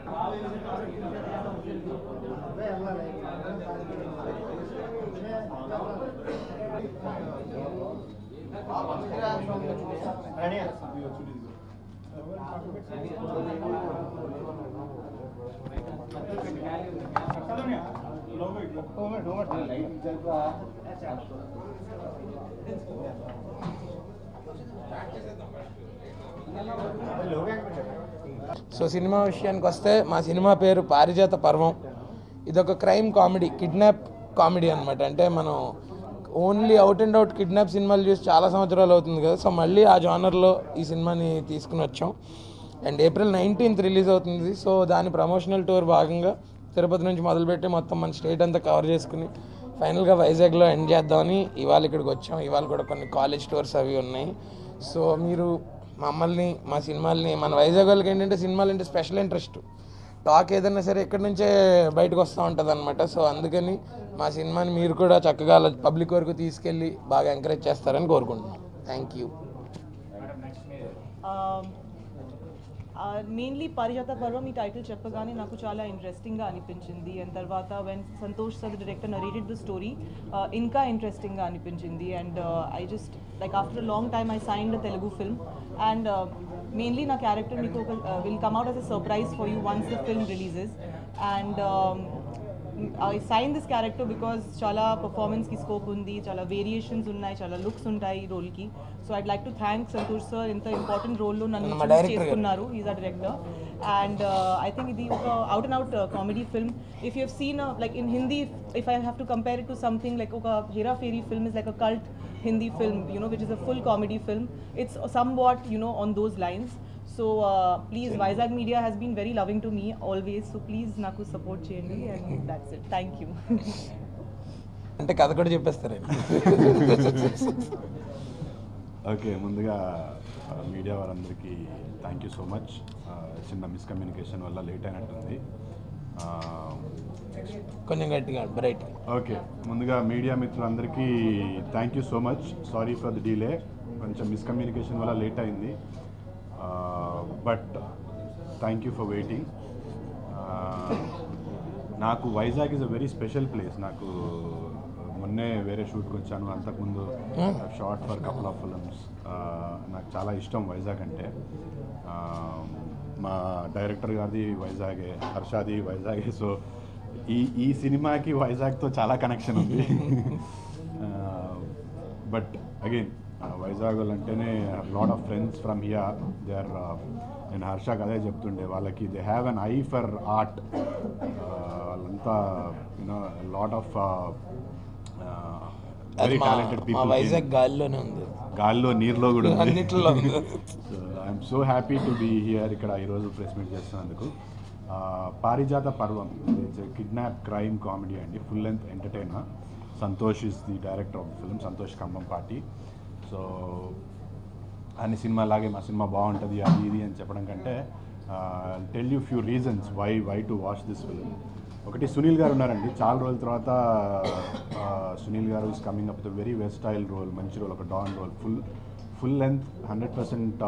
So cinema విషయానికి వస్తే మా సినిమా పేరు పారిజాత పర్వం ఇదొక క్రైమ్ కామెడీ కిడ్నాప్ కామెడీ అనమాట అంటే మనం only out and out kidnap సినిమాలు చూసి చాలా సంవత్సరాలు అవుతుంది కదా సో మళ్ళీ ఆ జానర్లో ఈ సినిమాని తీసుకుని వచ్చాం అండ్ ఏప్రిల్ నైన్టీన్త్ రిలీజ్ అవుతుంది సో దాని ప్రమోషనల్ టూర్ భాగంగా తిరుపతి నుంచి మొదలుపెట్టి మొత్తం మన స్టేట్ అంతా కవర్ చేసుకుని ఫైనల్గా వైజాగ్లో ఎండ్ చేద్దామని ఇవాళ ఇక్కడికి వచ్చాం ఇవాళ కూడా కొన్ని కాలేజ్ టూర్స్ అవి ఉన్నాయి సో మీరు మమ్మల్ని మా సినిమాల్ని మన వైజాగ్ వాళ్ళకి ఏంటంటే సినిమాలు అంటే స్పెషల్ ఇంట్రెస్ట్ టాక్ ఏదైనా సరే ఇక్కడి నుంచే బయటకు వస్తూ ఉంటుంది అనమాట సో అందుకని మా సినిమాని మీరు కూడా చక్కగా పబ్లిక్ వరకు తీసుకెళ్ళి బాగా ఎంకరేజ్ చేస్తారని కోరుకుంటున్నాం థ్యాంక్ యూ మెయిన్లీ పారిజాత పర్వం ఈ టైటిల్ చెప్పగానే నాకు చాలా ఇంట్రెస్టింగ్గా అనిపించింది అండ్ తర్వాత when Santosh sir director narrated the story ఇంకా ఇంట్రెస్టింగ్గా అనిపించింది and I just like after long time I sign the Telugu film and mainly నా క్యారెక్టర్ మీకు ఒక will come out as a surprise for you once the film releases and I sign this character because చాలా పర్ఫార్మెన్స్కి scope ఉంది చాలా variations ఉన్నాయి చాలా looks ఉంటాయి ఈ రోల్కి so I'd like to thank Santosh sir ఇంత ఇంపార్టెంట్ రోల్లో నన్ను మా choose director గారు. చేసుకున్నారు is a director and I think ఇది ఒక out and out comedy film if you seen like in Hindi if I have to compare it to something like ఒక Hera Pheri film is like a cult Hindi film you know which is a full comedy film it's somewhat you know on those lines so please Vizag media has been very loving to me always so please నాకు support చేయండి and that's it thank you అంటే కథ కూడా చెప్పేస్తారండి okay ముందుగా ఆ, media వారందరికీ thank you so much ఆ, చిన్న మిస్కమ్యూనికేషన్ వల్ల లేట్ అయినట్టుంది ఆ, కొంచెం గట్టిగా బ్రైట్ ఓకే ముందుగా మీడియా మిత్రులందరికీ thank you so much sorry for the delay కొంచెం మిస్కమ్యూనికేషన్ వల్ల లేట్ అయింది but thank you for waiting నాకు Vizag is a very special place నాకు మొన్నే వేరే షూట్కి వచ్చాను అంతకుముందు short for couple of films నాకు చాలా ఇష్టం వైజాగ్ అంటే ఆ, మా డైరెక్టర్ గారిది వైజాగే హర్షాది వైజాగే సో ఈ ఈ సినిమాకి వైజాగ్తో చాలా కనెక్షన్ ఉంది బట్ అగైన్ వైజాగ్ వాళ్ళు అంటేనే lot of friends from here they are నేను హర్షాకి అదే చెప్తుండే వాళ్ళకి they have an eye for art వాళ్ళంతా యునో లాట్ ఆఫ్ అది వెరీ మా టాలెంటెడ్ మా పీపుల్ వైజాగ్ గాలిలోనే ఉంది గాల్లో నీరులో కూడా ఉంది అన్నిట్లో ఉంది. I'm so happy to be here ఇక్కడ ఈరోజు ప్రెస్ మీట్ చేస్తున్నందుకు ఆ, Parijatha Parvam it's kidnap crime comedy అండి full length entertainer Santosh is the director of the film Santosh Khammam party so అన్ని సినిమా లాగే మా సినిమా బాగుంటుంది అది ఇది అని చెప్పడం కంటే tell you few reasons why why to watch this film ఒకటి సునీల్ గారు ఉన్నారండి చాలా రోజుల తర్వాత ఆ, Sunil garu is coming up with very versatile role మంచి రోల్ ఒక don role full full length hundred percent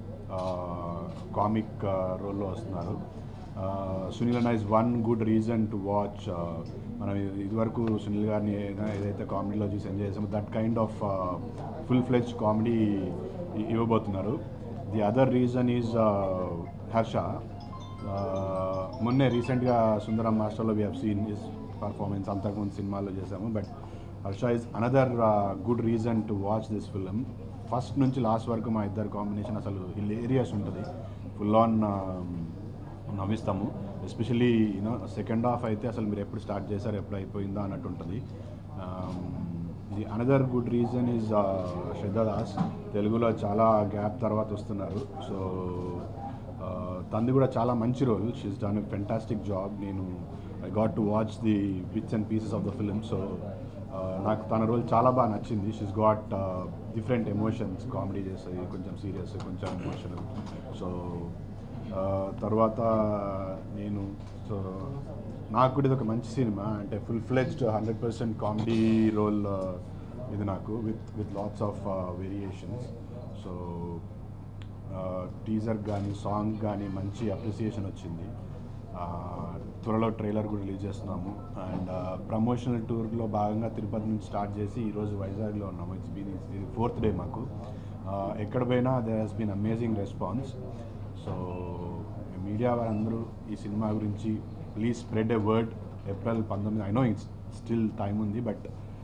comic రోల్లో వస్తున్నారు సునీల్ అన్న is one good reason to watch మనం ఇది- ఇదివరకు సునీల్ గారిని ఏదైనా- ఏదైతే కామెడీలో చూసి ఎంజాయ్ చేసామో that kind of full fledged comedy ఇవ్వబోతున్నారు the other reason is Harsha మొన్నే రీసెంట్గా సుందరం మాస్టర్లో we have seen his performance అంతకుముందు సినిమాలో చేసాము but Harsha is another good reason to watch this film first నుంచి లాస్ట్ వరకు మా ఇద్దరు కాంబినేషన్ అసలు హిలేరియస్ ఉంటుంది ఫుల్ ఆన్ నవ్విస్తాము ఎస్పెషలీ యూనో సెకండ్ హాఫ్ అయితే అసలు మీరు ఎప్పుడు స్టార్ట్ చేశారు ఎప్పుడు అయిపోయిందా అన్నట్టు ఉంటుంది the another good reason is Shraddha Das తెలుగులో చాలా గ్యాప్ తర్వాత వస్తున్నారు సో తంది కూడా చాలా మంచి role she's done a fantastic job నేను I got to watch the bits and pieces of the film so నాకు తన రోల్ చాలా బాగా నచ్చింది she's got different emotions comedy చేస్తుంది కొంచెం సీరియస్ కొంచెం ఎమోషనల్ సో తర్వాత నేను సో నాకు కూడా ఇది ఒక మంచి సినిమా అంటే full fledged hundred percent comedy role ఇది నాకు with with lots of variations so teaser కానీ సాంగ్ కానీ మంచి అప్రిసియేషన్ వచ్చింది ఆ, త్వరలో ట్రైలర్ కూడా రిలీజ్ చేస్తున్నాము అండ్ ప్రమోషనల్ టూర్లో భాగంగా తిరుపతి నుంచి స్టార్ట్ చేసి ఈరోజు వైజాగ్లో ఉన్నాము ఇట్స్ బీన్ ఇది ఫోర్త్ డే మాకు ఆ, ఎక్కడ పోయినా there has been amazing response so media వారందరూ ఈ సినిమా గురించి please spread a word April పంతొమ్మిది I know it's still time ఉంది బట్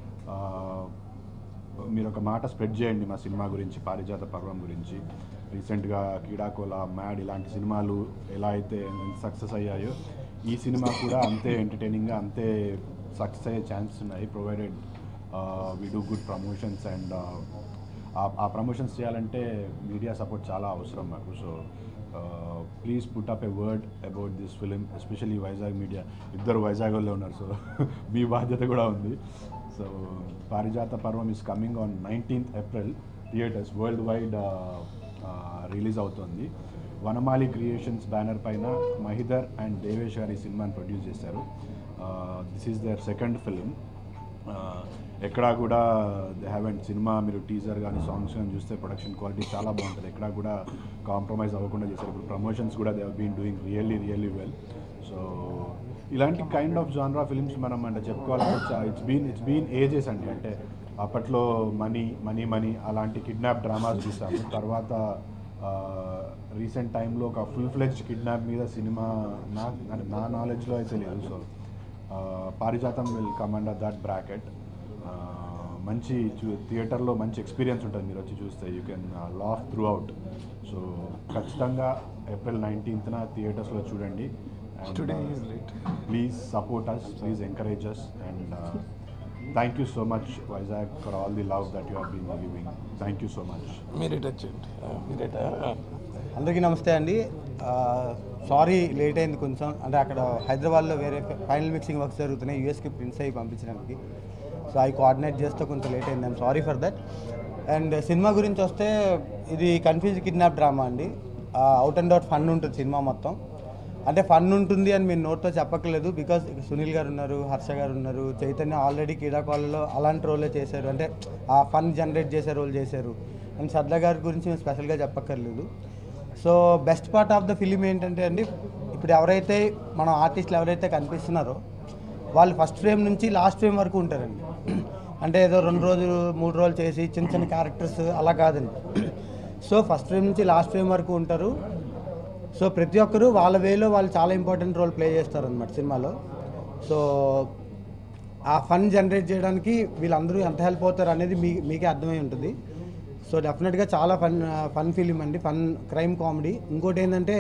మీరు ఒక మాట స్ప్రెడ్ చేయండి మా సినిమా గురించి పారిజాత పర్వం గురించి రీసెంట్గా కీడాకోల మ్యాడ్ ఇలాంటి సినిమాలు ఎలా అయితే సక్సెస్ అయ్యాయో ఈ సినిమా కూడా అంతే ఎంటర్టైనింగ్గా అంతే సక్సెస్ అయ్యే ఛాన్సెస్ ఉన్నాయి provided we do good promotions and ఆ ప్రమోషన్స్ చేయాలంటే మీడియా సపోర్ట్ చాలా అవసరం మాకు so please put up a word about this film especially Vizag media ఇద్దరు వైజాగ్లో ఉన్నారు సో మీ బాధ్యత కూడా ఉంది so Parijatha Parvam is coming on nineteenth April theatres world wide release అవుతుంది వనమాలి క్రియేషన్స్ బ్యానర్ పైన మహిదర్ అండ్ దేవేష్ గారి సినిమాని ప్రొడ్యూస్ చేశారు this is their second film ఎక్కడా కూడా దే హ్యావెంట్ సినిమా మీరు టీజర్ కానీ సాంగ్స్ కానీ చూస్తే ప్రొడక్షన్ క్వాలిటీ చాలా బాగుంటుంది ఎక్కడా కూడా కాంప్రమైజ్ అవ్వకుండా చేశారు ఇప్పుడు ప్రమోషన్స్ కూడా they been doing really really well so ఇలాంటి కైండ్ ఆఫ్ జాన్రా ఫిలిమ్స్ మనం అంటే చెప్పుకోవాలంటే it's been it's been ages అండి అంటే అప్పట్లో మనీ మనీ మనీ అలాంటి కిడ్నాప్ డ్రామాస్ చూసాము తర్వాత రీసెంట్ టైంలో ఒక ఫుల్ ఫ్లెడ్జ్ కిడ్నాప్ మీద సినిమా నా అంటే నా నాలెడ్జ్లో అయితే లేదు so Parijatham will come under that bracket మంచి చూ- థియేటర్లో మంచి ఎక్స్పీరియన్స్ ఉంటుంది మీరు వచ్చి చూస్తే you can laugh through out so ఖచ్చితంగా ఏప్రిల్ నైన్టీన్త్న థియేటర్స్లో చూడండి Today is late. Please support us please encourage us and thank you so much Vizag for all the love that you been giving thank you so much మీరు ఇటు వచ్చేయండి ఆ, మీరు ఇటు, ఆ. అందరికీ నమస్తే అండి సారీ లేట్ అయింది కొంచెం అంటే అక్కడ హైదరాబాద్లో వేరే ఫైనల్ మిక్సింగ్ వర్క్స్ జరుగుతున్నాయి యూఎస్కి ప్రింట్స్ అయ్యి పంపించడానికి సో అవి కోఆర్డినేట్ చేస్తే కొంచెం లేట్ అయింది I'm sorry for that and cinema గురించి వస్తే ఇది కన్ఫ్యూజ్ కిడ్నాప్ డ్రామా అండి అవుట్ అండ్ అవుట్ ఫన్ ఉంటుంది సినిమా మొత్తం అంటే ఫన్ ఉంటుంది అని మీరు నోట్తో చెప్పక్కర్లేదు బికాస్ సునీల్ గారు ఉన్నారు హర్ష గారు ఉన్నారు చైతన్య ఆల్రెడీ క్రీడాకాలలో అలాంటి రోలే చేశారు అంటే ఆ ఫన్ జనరేట్ చేసే రోల్ చేశారు అండ్ శ్రద్ధ గారి గురించి మేము స్పెషల్గా చెప్పక్కర్లేదు so best part of the film ఏంటంటే అండి ఇప్పుడు ఎవరైతే మన ఆర్టిస్టులు ఎవరైతే కనిపిస్తున్నారో వాళ్ళు ఫస్ట్ ఫ్రేమ్ నుంచి లాస్ట్ ఫ్రేమ్ వరకు ఉంటారండి అంటే ఏదో రెండు రోజులు మూడు రోజులు చేసి చిన్న చిన్న క్యారెక్టర్స్ అలా కాదండి సో ఫస్ట్ ఫ్రేమ్ నుంచి లాస్ట్ ఫ్రేమ్ వరకు ఉంటారు సో ప్రతి ఒక్కరు వాళ్ళ వేలో వాళ్ళు చాలా ఇంపార్టెంట్ రోల్ ప్లే చేస్తారు అనమాట సినిమాలో సో ఆ ఫన్ జనరేట్ చేయడానికి వీళ్ళందరూ ఎంత హెల్ప్ అవుతారు అనేది మీ మీకే అర్థమై ఉంటుంది సో డెఫినెట్గా చాలా ఫన్ ఫన్ ఫిలిం అండి ఫన్ క్రైమ్ కామెడీ ఇంకోటి ఏంటంటే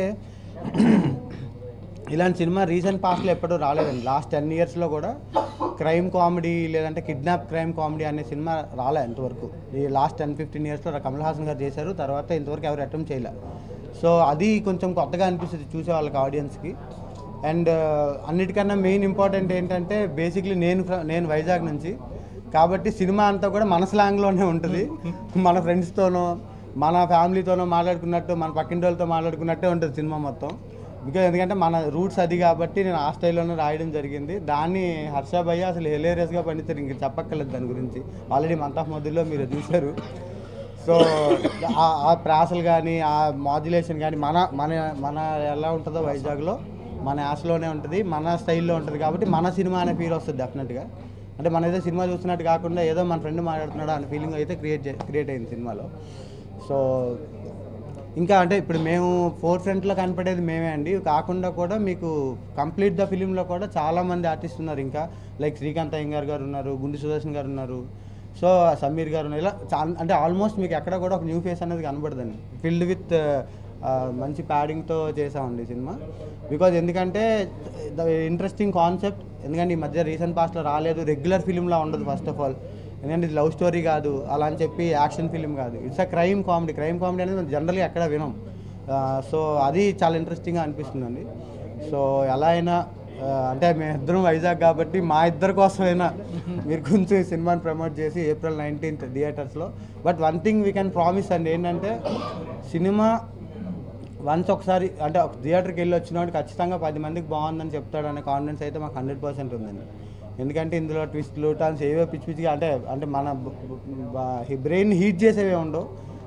ఇలాంటి సినిమా రీసెంట్ పాస్ట్లో ఎప్పుడూ రాలేదండి లాస్ట్ టెన్ ఇయర్స్లో కూడా క్రైమ్ కామెడీ లేదంటే కిడ్నాప్ క్రైమ్ కామెడీ అనే సినిమా రాలే ఇంతవరకు ఈ లాస్ట్ టెన్ ఫిఫ్టీన్ ఇయర్స్లో కమల్ హాసన్ గారు చేశారు తర్వాత ఇంతవరకు ఎవరు అటెంప్ట్ చేయలే సో అది కొంచెం కొత్తగా అనిపిస్తుంది చూసే వాళ్ళకి ఆడియన్స్కి అండ్ అన్నిటికన్నా మెయిన్ ఇంపార్టెంట్ ఏంటంటే బేసిక్లీ నేను ఫ్ర- నేను వైజాగ్ నుంచి కాబట్టి సినిమా అంతా కూడా మన స్లాంగ్లోనే ఉంటుంది మన ఫ్రెండ్స్తోనో మన ఫ్యామిలీతోనో మాట్లాడుకున్నట్టు మన పక్కింటి వాళ్ళతో మాట్లాడుకున్నట్టే ఉంటుంది సినిమా మొత్తం బికాజ్ ఎందుకంటే మన రూట్స్ అది కాబట్టి నేను ఆ స్టైల్లోనే రాయడం జరిగింది దాన్ని హర్ష భయ్య అసలు హెలేరియస్గా పండిస్తారు ఇంక చెప్పక్కర్లేదు దాని గురించి ఆల్రెడీ మంత్ ఆఫ్ మధ్యలో మీరు చూశారు సో ఆ- ఆ ప్రాసలు కానీ ఆ మాడ్యులేషన్ కానీ మన మన మన ఎలా ఉంటుందో వైజాగ్లో మన యాసలోనే ఉంటుంది మన స్టైల్లో ఉంటుంది కాబట్టి మన సినిమా అనే ఫీల్ వస్తుంది డెఫినెట్గా అంటే మన ఏదో సినిమా చూస్తున్నట్టు కాకుండా ఏదో మన ఫ్రెండ్ మాట్లాడుతున్నాడు అనే ఫీలింగ్ అయితే క్రియేట్ క్రియేట్ అయింది సినిమాలో సో ఇంకా అంటే ఇప్పుడు మేము ఫోర్ ఫ్రంట్లో కనపడేది మేమే అండి కాకుండా కూడా మీకు కంప్లీట్ ద ఫిలింలో కూడా చాలామంది ఆర్టిస్ట్ ఉన్నారు ఇంకా లైక్ శ్రీకాంత్ అయ్యంగార్ గారు ఉన్నారు గుండు సుదర్శన్ గారు ఉన్నారు సో సమీర్ గారు ఉన్నారు ఇలా చా అంటే ఆల్మోస్ట్ మీకు ఎక్కడ కూడా ఒక న్యూ ఫేస్ అనేది కనబడదండి ఫిల్డ్ విత్ మంచి ప్యాడింగ్తో చేసామండి ఈ సినిమా బికాజ్ ఎందుకంటే ద ఇంట్రెస్టింగ్ కాన్సెప్ట్ ఎందుకంటే ఈ మధ్య రీసెంట్ పాస్ట్లో రాలేదు రెగ్యులర్ ఫిలింలా ఉండదు ఫస్ట్ ఆఫ్ ఆల్ ఎందుకంటే ఇది లవ్ స్టోరీ కాదు అలా అని చెప్పి యాక్షన్ ఫిలిం కాదు it's a crime comedy crime comedy అనేది మనం జనరల్గా ఎక్కడ వినం సో అది చాలా ఇంట్రెస్టింగ్గా అనిపిస్తుందండి సో ఎలా అయినా ఆ, అంటే మేము ఇద్దరం వైజాగ్ కాబట్టి మా ఇద్దరి కోసమైనా మీరు కొంచెం ఈ సినిమాని ప్రమోట్ చేసి ఏప్రిల్ నైన్టీన్త్ థియేటర్స్లో but one thing we can promise అండి ఏంటంటే సినిమా వన్స్ ఒకసారి అంటే ఒక థియేటర్కి వెళ్ళి వచ్చినవాడు ఖచ్చితంగా పది మందికి బాగుందని చెప్తాడు అనే కాన్ఫిడెన్స్ అయితే మాకు హండ్రెడ్ పర్సెంట్ ఉందండి ఎందుకంటే ఇందులో ట్విస్ట్లు టర్న్స్ ఏవో పిచ్చి పిచ్చిగా అంటే అంటే మన బ్రెయిన్ హీట్ చేసేవే ఉండవు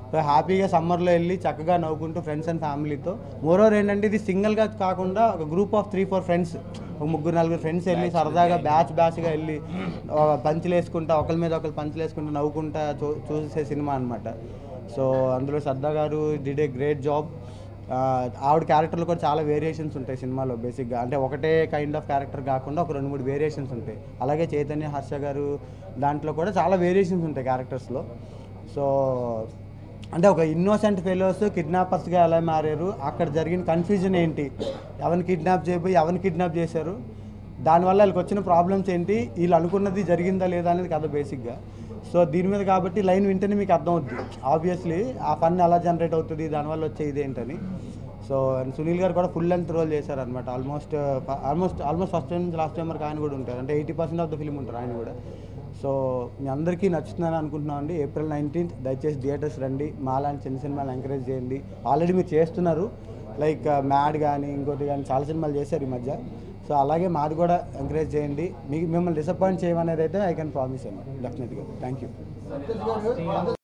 సో హ్యాపీగా సమ్మర్లో వెళ్ళి చక్కగా నవ్వుకుంటూ ఫ్రెండ్స్ అండ్ ఫ్యామిలీతో మోరోవర్ ఏంటంటే ఇది సింగిల్గా కాకుండా ఒక group of three four friends ఒక ముగ్గురు నలుగురు ఫ్రెండ్స్ వెళ్ళి సరదాగా బ్యాచ్ బ్యాచ్గా వెళ్ళి ఆ, పంచులు వేసుకుంటా ఒకరి మీద ఒకరు పంచులు వేసుకుంటూ నవ్వుకుంటా చూ చూసే సినిమా అనమాట సో అందులో శ్రద్ధ గారు డిడ్ ఏ గ్రేట్ జాబ్ ఆవిడ క్యారెక్టర్లో కూడా చాలా వేరియేషన్స్ ఉంటాయి సినిమాలో బేసిక్గా అంటే ఒకటే కైండ్ ఆఫ్ క్యారెక్టర్ కాకుండా ఒక రెండు మూడు వేరియేషన్స్ ఉంటాయి అలాగే చైతన్య హర్ష గారు దాంట్లో కూడా చాలా వేరియేషన్స్ ఉంటాయి క్యారెక్టర్స్లో సో అంటే ఒక ఇన్నోసెంట్ ఫెలోస్ కిడ్నాపర్స్గా ఎలా మారారు అక్కడ జరిగిన కన్ఫ్యూజన్ ఏంటి ఎవరిని కిడ్నాప్ చేయబోయి ఎవరిని కిడ్నాప్ చేశారు దానివల్ల వాళ్ళకి వచ్చిన ప్రాబ్లమ్స్ ఏంటి వీళ్ళు అనుకున్నది జరిగిందా లేదా అనేది కథ బేసిక్గా సో దీని మీద కాబట్టి లైన్ వింటేనే మీకు అర్థం అవుద్ది ఆబ్వియస్లీ ఆ ఫన్ ఎలా జనరేట్ అవుతుంది దానివల్ల వచ్చే ఇదేంటని సో అండ్ సునీల్ గారు కూడా ఫుల్ లెంత్ రోల్ చేశారు అనమాట almost almost almost first time నుంచి లాస్ట్ టైం వరకు ఆయన కూడా ఉంటారు అంటే eighty percent of the film ఉంటారు ఆయన కూడా సో మీ అందరికీ నచ్చుతుందని అనుకుంటున్నాం అండి ఏప్రిల్ నైన్టీన్త్ దయచేసి థియేటర్స్ రండి మాలాంటి చిన్న సినిమాలు ఎంకరేజ్ చేయండి ఆల్రెడీ మీరు చేస్తున్నారు లైక్ మ్యాడ్ కానీ ఇంకోటి కానీ చాలా సినిమాలు చేశారు ఈ మధ్య సో అలాగే మాది కూడా ఎంకరేజ్ చేయండి మీకు మిమ్మల్ని డిసప్పాయింట్ చేయమనేది అయితే ఐ కెన్ ప్రామిస్ అండి డెఫినెట్గా థ్యాంక్ యూ